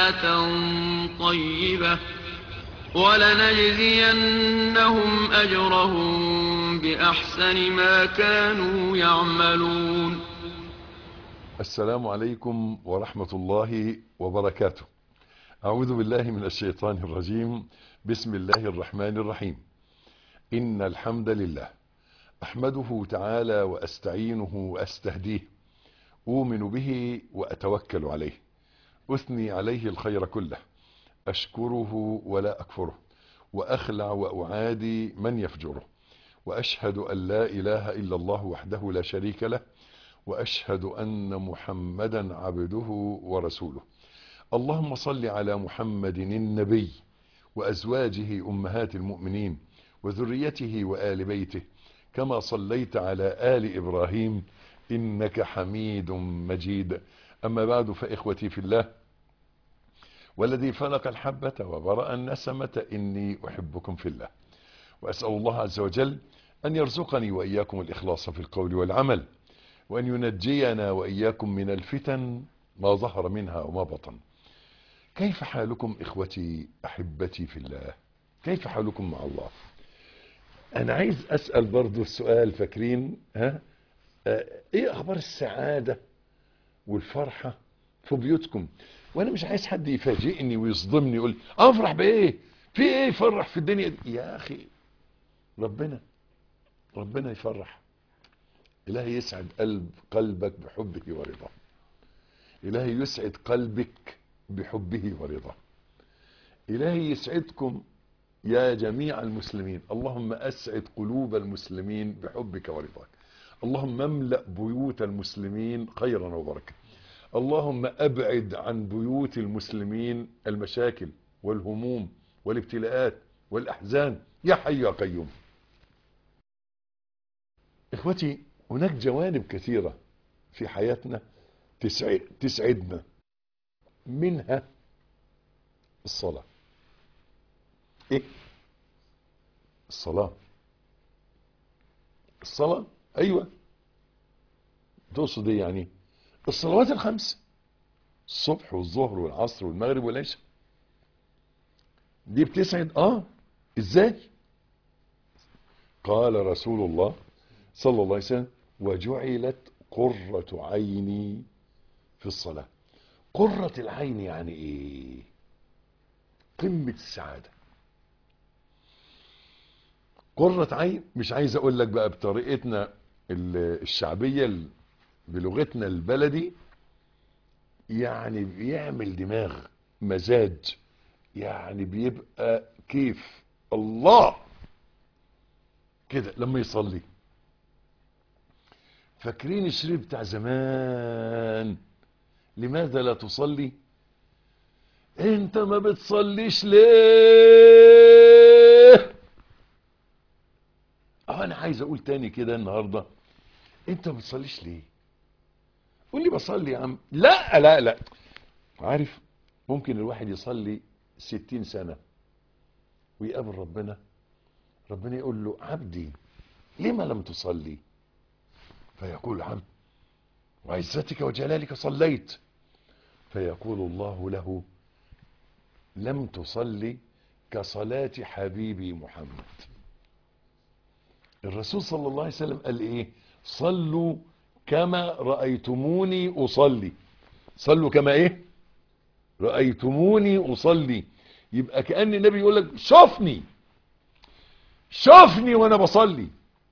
حياة طيبة ولنجزينهم أجرهم بأحسن ما كانوا يعملون السلام عليكم ورحمة الله وبركاته أعوذ بالله من الشيطان الرجيم بسم الله الرحمن الرحيم إن الحمد لله أحمده تعالى وأستعينه وأستهديه أؤمن به وأتوكل عليه أثني عليه الخير كله أشكره ولا أكفره وأخلع وأعادي من يفجره وأشهد أن لا إله إلا الله وحده لا شريك له وأشهد أن محمدا عبده ورسوله اللهم صل على محمد النبي وأزواجه أمهات المؤمنين وذريته وآل بيته كما صليت على آل إبراهيم إنك حميد مجيد أما بعد فإخوتي في الله والذي فلق الحبة وبرأ النسمة إني أحبكم في الله وأسأل الله عز وجل أن يرزقني وإياكم الإخلاص في القول والعمل وأن ينجينا وإياكم من الفتن ما ظهر منها وما بطن كيف حالكم إخوتي أحبتي في الله كيف حالكم مع الله أنا عايز أسأل برضو السؤال فاكرين ها آه، إيه أخبار السعادة والفرحة في بيوتكم وأنا مش عايز حد يفاجئني ويصدمني يقول أفرح بإيه في إيه يفرح في الدنيا دي يا أخي ربنا ربنا يفرح إلهي يسعد قلب قلبك بحبه ورضاه إلهي يسعد قلبك بحبه ورضاه إلهي يسعدكم يا جميع المسلمين اللهم أسعد قلوب المسلمين بحبك ورضاك اللهم املأ بيوت المسلمين خيرا وبركة اللهم أبعد عن بيوت المسلمين المشاكل والهموم والابتلاءات والأحزان يا حي يا قيوم إخوتي هناك جوانب كثيرة في حياتنا تسعد تسعدنا منها الصلاة ايه الصلاة الصلاة ايوه تقصد ايه يعني الصلوات الخمس الصبح والظهر والعصر والمغرب والعشاء دي بتسعد اه ازاي قال رسول الله صلى الله عليه وسلم وجعلت قرة عيني في الصلاة قرة العين يعني ايه قمة السعادة قرة عين مش عايز اقول لك بقى بطريقتنا ال- الشعبية ال- بلغتنا البلدي يعني بيعمل دماغ مزاج يعني بيبقى كيف الله كده لما يصلي فاكرين الشريط بتاع زمان لماذا لا تصلي انت ما بتصليش ليه اه انا عايز اقول تاني كده النهاردة انت ما بتصليش ليه قول لي بصلي يا عم لا لا لا عارف ممكن الواحد يصلي ستين سنة ويقابل ربنا ربنا يقول له عبدي لما لم تصلي فيقول عبد وعزتك وجلالك صليت فيقول الله له لم تصلي كصلاة حبيبي محمد الرسول صلى الله عليه وسلم قال ايه صلوا كما رأيتموني أصلي صلوا كما ايه رأيتموني أصلي يبقى كأن النبي يقول لك شوفني شوفني وانا بصلي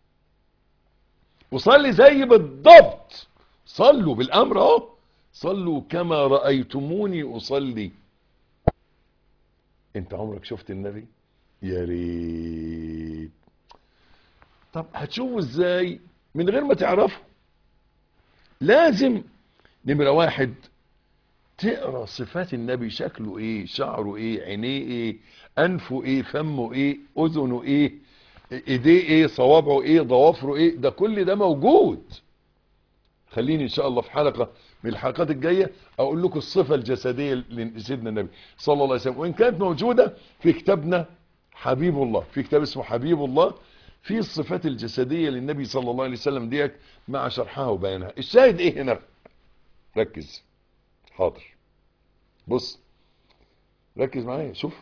وصلي زي بالضبط صلوا بالامر اهو صلوا كما رأيتموني اصلي انت عمرك شفت النبي يا ريت طب هتشوفه ازاي من غير ما تعرفه لازم نمرة واحد تقرا صفات النبي شكله ايه شعره ايه عينيه ايه انفه ايه فمه ايه اذنه ايه ايديه ايه صوابعه ايه ضوافره ايه ده كل ده موجود خليني ان شاء الله في حلقة من الحلقات الجاية اقول لكم الصفة الجسدية لسيدنا النبي صلى الله عليه وسلم وان كانت موجودة في كتابنا حبيب الله في كتاب اسمه حبيب الله في الصفات الجسدية للنبي صلى الله عليه وسلم ديت مع شرحها وبيانها الشاهد ايه هنا ركز حاضر بص ركز معايا شوف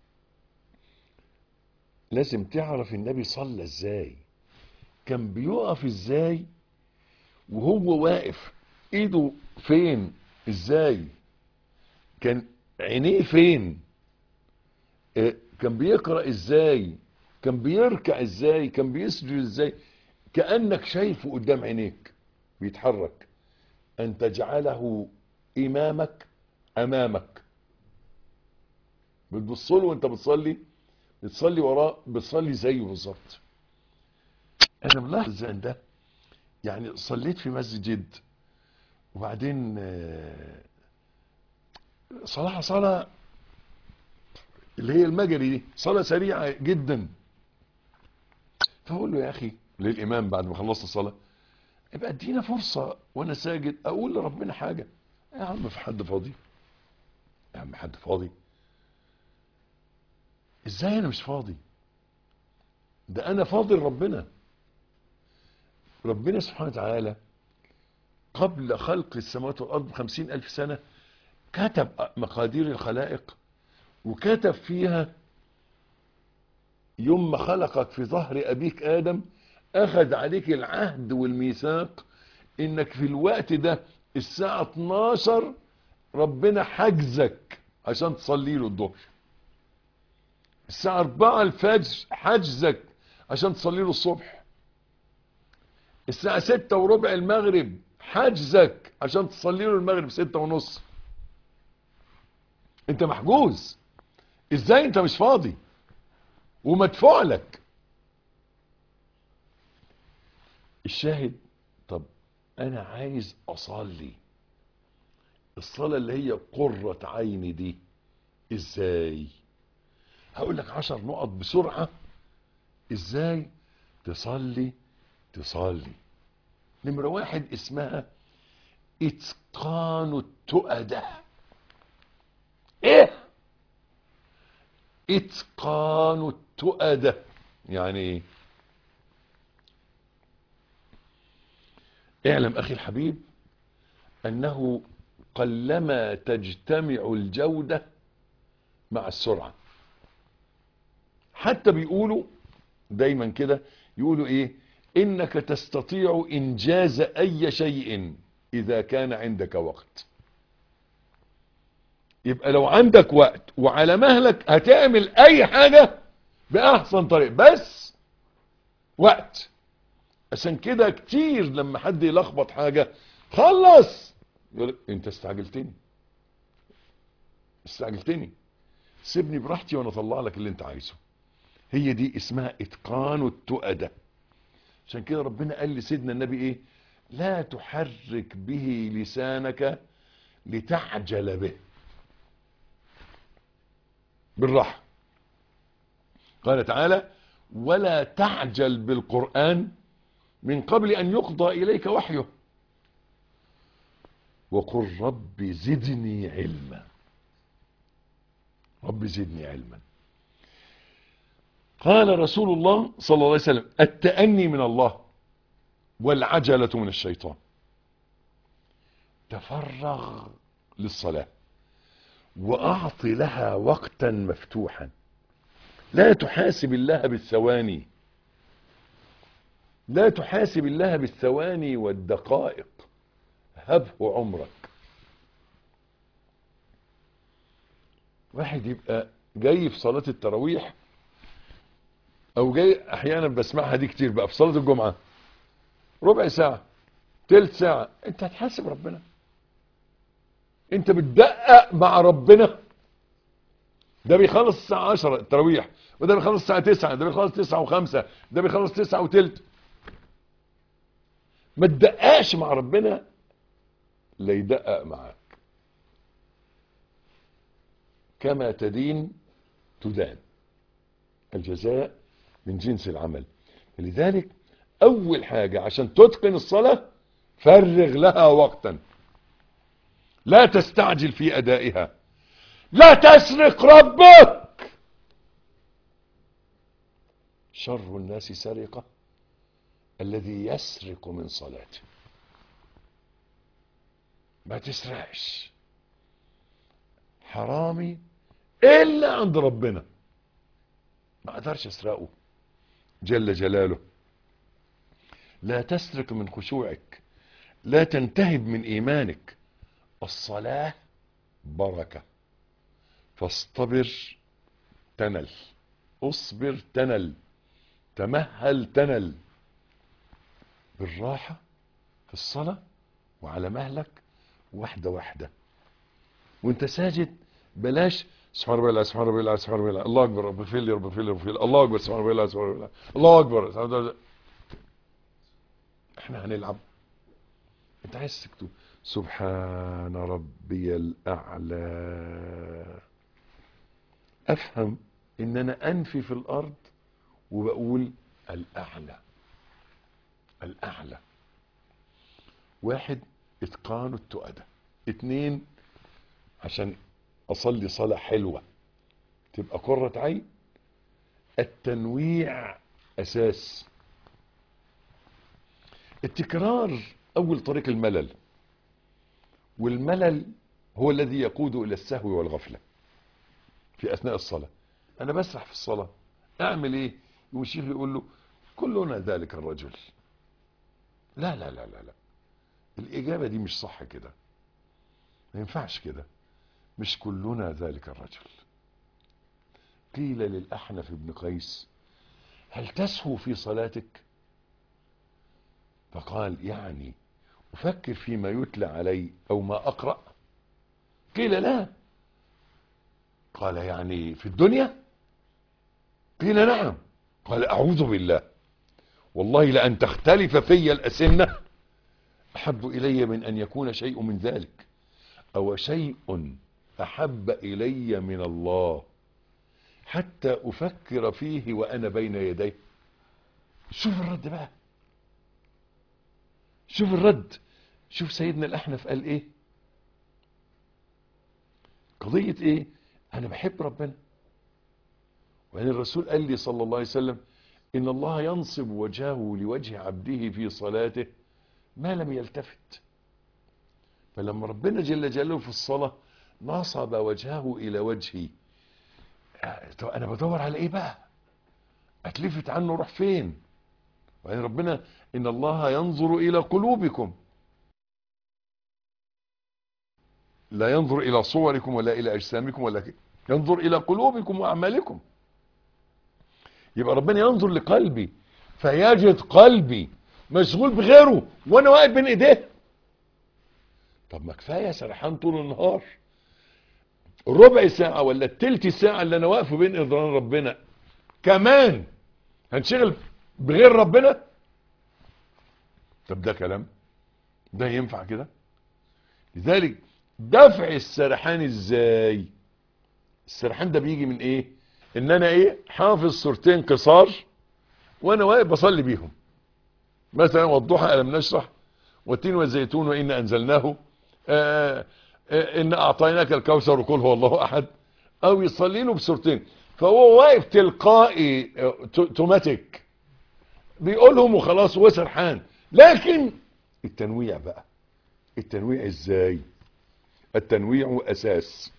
لازم تعرف النبي صلى ازاي كان بيقف ازاي وهو واقف ايده فين ازاي كان عينيه فين آه، كان بيقرأ ازاي كان بيركع ازاي كان بيسجد ازاي كأنك شايفه قدام عينيك بيتحرك ان تجعله امامك امامك بتبص له وانت بتصلي بتصلي وراه بتصلي زيه بالظبط انا ملاحظ ان ده يعني صليت في مسجد وبعدين آه، صلاة صلاة اللي هي المجري دي صلاة سريعة جدا فأقول له يا أخي للإمام بعد ما خلصت الصلاة يبقى ادينا فرصة وأنا ساجد أقول لربنا حاجة يا عم في حد فاضي يا عم حد فاضي ازاي انا مش فاضي ده انا فاضي لربنا ربنا سبحانه وتعالى قبل خلق السماوات والارض بخمسين الف سنة كتب مقادير الخلائق وكتب فيها يوم ما خلقك في ظهر ابيك ادم اخذ عليك العهد والميثاق انك في الوقت ده الساعة 12 ربنا حجزك عشان تصلي له الظهر الساعة 4 الفجر حجزك عشان تصلي له الصبح الساعة 6 وربع المغرب حجزك عشان تصلي له المغرب 6 ونص انت محجوز ازاي انت مش فاضي ومدفوع لك الشاهد طب انا عايز اصلي الصلاة اللي هي قرة عيني دي ازاي هقول لك عشر نقط بسرعة ازاي تصلي تصلي نمرة واحد اسمها اتقان التؤدة ايه اتقان التؤدة يعني ايه اعلم اخي الحبيب انه قلما تجتمع الجودة مع السرعة حتى بيقولوا دايما كده يقولوا ايه انك تستطيع انجاز اي شيء اذا كان عندك وقت يبقى لو عندك وقت وعلى مهلك هتعمل اي حاجة باحسن طريق بس وقت عشان كده كتير لما حد يلخبط حاجة خلص يقول انت استعجلتني استعجلتني سيبني براحتي وانا اطلع لك اللي انت عايزه هي دي اسمها اتقان التؤدة عشان كده ربنا قال لسيدنا النبي ايه لا تحرك به لسانك لتعجل به بالراحة قال تعالى ولا تعجل بالقرآن من قبل أن يقضى إليك وحيه وقل رب زدني علما رب زدني علما قال رسول الله صلى الله عليه وسلم التأني من الله والعجلة من الشيطان تفرغ للصلاة وأعط لها وقتا مفتوحا لا تحاسب الله بالثواني لا تحاسب الله بالثواني والدقائق هبه عمرك واحد يبقى جاي في صلاة التراويح او جاي احيانا بسمعها دي كتير بقى في صلاة الجمعة ربع ساعة تلت ساعة انت هتحاسب ربنا انت بتدقق مع ربنا ده بيخلص الساعة 10 التراويح وده بيخلص الساعة 9 ده بيخلص 9 و5 ده بيخلص 9 وتلت ما تدققش مع ربنا لا يدقق معاك كما تدين تدان الجزاء من جنس العمل لذلك اول حاجة عشان تتقن الصلاة فرغ لها وقتا لا تستعجل في ادائها لا تسرق ربك شر الناس سرقة الذي يسرق من صلاته ما تسرقش حرامي الا عند ربنا ما اقدرش اسرقه جل جلاله لا تسرق من خشوعك لا تنتهب من ايمانك الصلاة بركة فاصطبر تنل اصبر تنل تمهل تنل بالراحة في الصلاة وعلى مهلك واحدة واحدة وانت ساجد بلاش سبحان ربي الله سبحان ربي الله سبحان ربي الله الله اكبر رب اغفر لي رب اغفر لي رب اغفر لي الله اكبر سبحان ربي الله سبحان ربي الله الله اكبر سبحان ربي الله. احنا هنلعب انت عايز تكتب سبحان ربي الاعلى افهم ان انا انفي في الارض وبقول الاعلى الاعلى واحد اتقان التؤدة اتنين عشان اصلي صلاة حلوة تبقى قرة عين التنويع اساس التكرار اول طريق الملل والملل هو الذي يقود الى السهو والغفلة في اثناء الصلاة انا بسرح في الصلاة اعمل ايه يقول الشيخ يقول له كلنا ذلك الرجل لا لا لا لا لا الاجابة دي مش صح كده ما ينفعش كده مش كلنا ذلك الرجل قيل للأحنف بن قيس هل تسهو في صلاتك فقال يعني أفكر فيما يتلى علي أو ما أقرأ قيل لا قال يعني في الدنيا قيل نعم قال أعوذ بالله والله لأن تختلف في الأسنة أحب إلي من أن يكون شيء من ذلك أو شيء أحب إلي من الله حتى أفكر فيه وأنا بين يديه شوف الرد بقى شوف الرد شوف سيدنا الأحنف قال إيه قضية إيه أنا بحب ربنا وأن الرسول قال لي صلى الله عليه وسلم إن الله ينصب وجهه لوجه عبده في صلاته ما لم يلتفت فلما ربنا جل جلاله في الصلاة نصب وجهه إلى وجهي طب أنا بدور على إيه بقى أتلفت عنه روح فين وأن ربنا إن الله ينظر إلى قلوبكم لا ينظر إلى صوركم ولا إلى أجسامكم ولا كده. ينظر إلى قلوبكم وأعمالكم يبقى ربنا ينظر لقلبي فيجد قلبي مشغول بغيره وانا واقف بين ايديه طب ما كفايه سرحان طول النهار ربع ساعة ولا التلت ساعة اللي انا واقفه بين اذران ربنا كمان هنشغل بغير ربنا طب ده كلام ده ينفع كده لذلك دفع السرحان ازاي السرحان ده بيجي من ايه ان انا ايه حافظ سورتين قصار وانا واقف بصلي بيهم مثلا والضحى ألم نشرح والتين والزيتون وإن أنزلناه آآ آآ إن أعطيناك الكوثر وقل هو الله أحد أو يصلي له بسورتين فهو واقف تلقائي توماتيك بيقولهم وخلاص هو سرحان لكن التنويع بقى التنويع ازاي التنويع أساس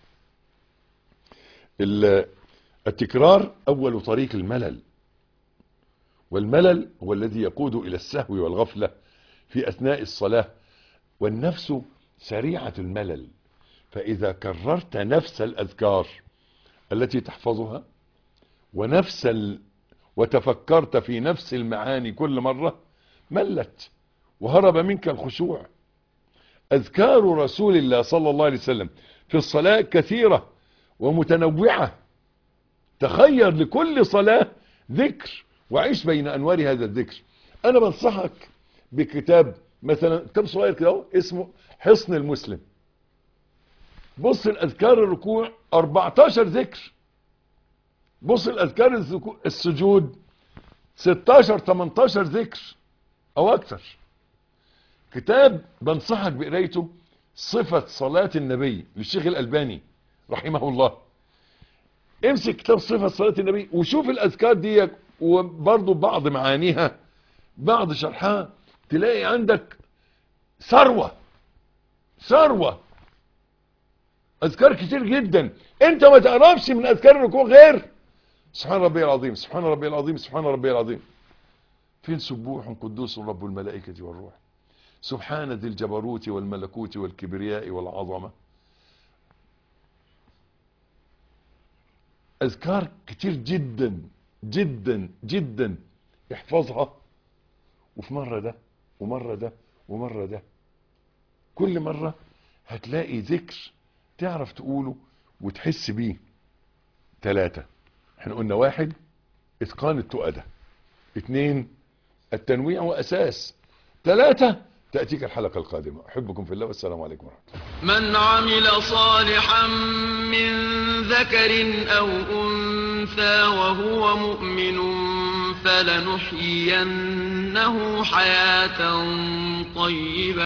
التكرار أول طريق الملل والملل هو الذي يقود إلى السهو والغفلة في أثناء الصلاة والنفس سريعة الملل فإذا كررت نفس الأذكار التي تحفظها ونفس ال... وتفكرت في نفس المعاني كل مرة ملت وهرب منك الخشوع أذكار رسول الله صلى الله عليه وسلم في الصلاة كثيرة ومتنوعة تخير لكل صلاة ذكر وعيش بين انوار هذا الذكر انا بنصحك بكتاب مثلا كتاب صغير كده اسمه حصن المسلم بص الاذكار الركوع 14 ذكر بص الاذكار السجود 16 18 ذكر او اكثر كتاب بنصحك بقرايته صفة صلاة النبي للشيخ الألباني رحمه الله امسك كتاب صفة صلاة النبي وشوف الأذكار دي وبرضو بعض معانيها بعض شرحها تلاقي عندك ثروة ثروة اذكار كتير جدا انت ما تقربش من اذكار الركوع غير سبحان ربي العظيم سبحان ربي العظيم سبحان ربي العظيم فين سبوح قدوس رب الملائكة والروح سبحان ذي الجبروت والملكوت والكبرياء والعظمة اذكار كتير جدا جدا جدا احفظها وفي مرة ده ومرة ده ومرة ده كل مرة هتلاقي ذكر تعرف تقوله وتحس بيه ثلاثة احنا قلنا واحد اتقان التؤدة اتنين التنويع واساس ثلاثة تأتيك الحلقة القادمة احبكم في الله والسلام عليكم ورحمة الله من عمل صالحا من ذكر أو أنثى وهو مؤمن فلنحيينه حياة طيبة